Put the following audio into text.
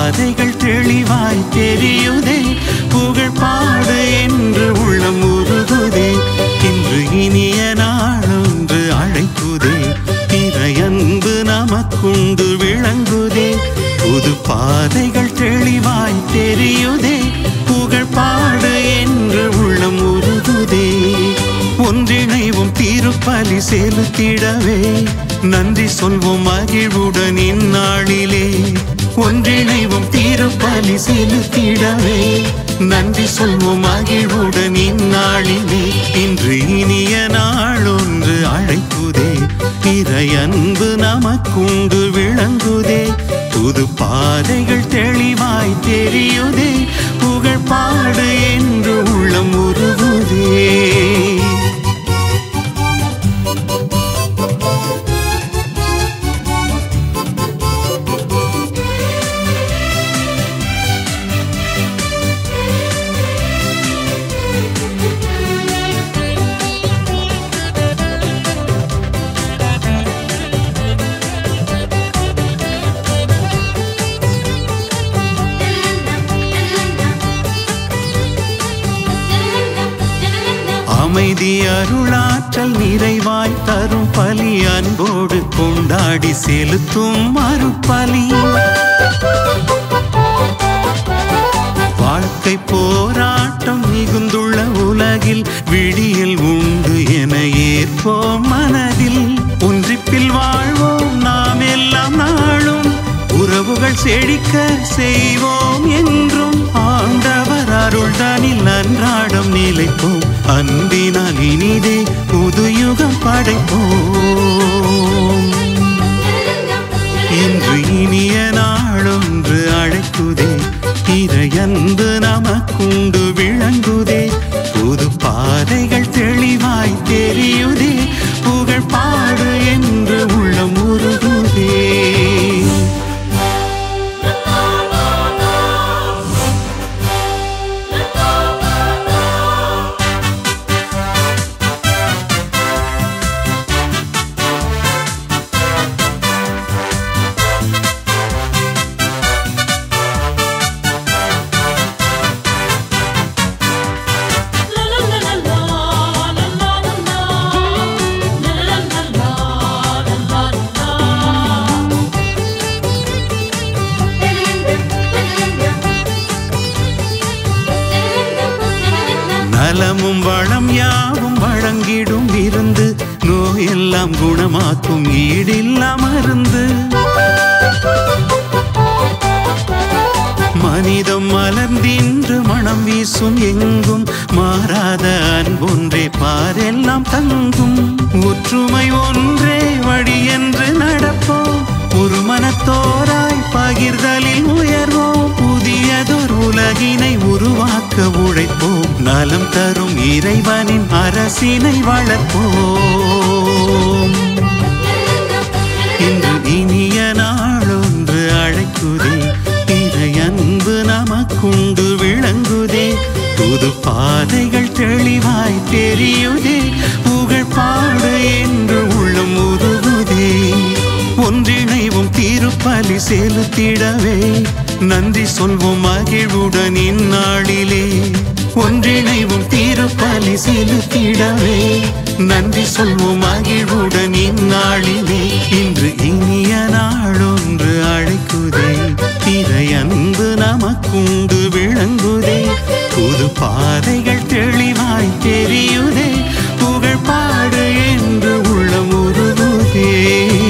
பாதைகள் தெளிவாய் தெரியுதே புகழ் பாடு என்று உள்ளம் உருகுதே இன்று இனிய நாளொன்று அழைக்குதே இறையன்பு நமக்குண்டு விளங்குதே புது பாதைகள் தெளிவாய் தெரியுதே புகழ் பாடு என்று உள்ளம் உருகுதே ஒன்றிணைவும் திருப்பலி செலுத்திடவே நன்றி சொல்வோம் மகிழ்வுடன் இந்நாளிலே ஒன்றிணைவும் திருப்பலி செலுத்திடவே நன்றி சொல்வோம் மகிழ்வுடன் இந்நாளிலே இன்று இனிய நாளொன்று அழைக்குதே இறை அன்பு நமக்குண்டு விளங்குதே புது பாதைகள் தெளிவாய் தெரியுதே புகழ் பாடு என்று உள்ளம் உருகுதே அமைதி அருளாற்றல் நிறைவாய் தரும் பலி அன்போடு கொண்டாடி செலுத்தும் மறுபலி வாழ்க்கை போராட்டம் மிகுந்துள்ள உலகில் விடியல் உண்டு என ஏற்போம் மனதில் ஒன்றிப்பில் வாழ்வோம் நாம் எல்லாம் நாளும் உறவுகள் செழிக்க செய்வோம் என்றும் ஆண்டவர் அருள்தானில் அன்றாடம் நிலைப்போம் அன்பினால் இனிதே புது யுகம் படைப்போம் இன்று இனிய நாளொன்று அழைக்குதே இறையன்பு நமக்குண்டு விளங்குதே புது பாதைகள் தெளிவாய் தெரியுதே புகழ் பாடு என்று உள்ளம் உருகுதே நலமும் வளம் யாவும் வழங்கிடும் விருந்து நோயெல்லாம் குணமாக்கும் ஈடில்லா மருந்து மனிதம் மலர்ந்தின்று மனம் வீசும் எங்கும் மாறாத அன்பொன்றே பாரெல்லாம் தங்கும் ஒற்றுமை ஒன்றே வழி என்று நடப்போம் ஒரு மனத்தோராய் பகிர்தலில் உயர்வோம் புதியதொரு உலகினை உருவாக்க உழைப்போம் நலம் தரும் இறைவனின் அரசினை வளர்ப்போம் இன்று இனிய நாளொன்று அழைக்குதே இறை அன்பு நமக்குண்டு விளங்குதே புது பாதைகள் தெளிவாய் தெரியுதே புகழ் பாடு என்று உள்ளம் உருகுதே ஒன்றிணைவும் திருப்பலி செலுத்திடவே நன்றி சொல்வோம் மகிழ்வுடன் இந்நாளிலே ஒன்றிணைவும் திருப்பலி செலுத்திடவே நன்றி சொல்வோம் மகிழ்வுடன் இந்நாளிலே இன்று இனிய நாளொன்று அழைக்குதே இறை அன்பு நமக்குண்டு விளங்குதே புது பாதைகள் தெளிவாய் தெரியுதே புகழ் பாடு என்று உள்ளம் உருகுதே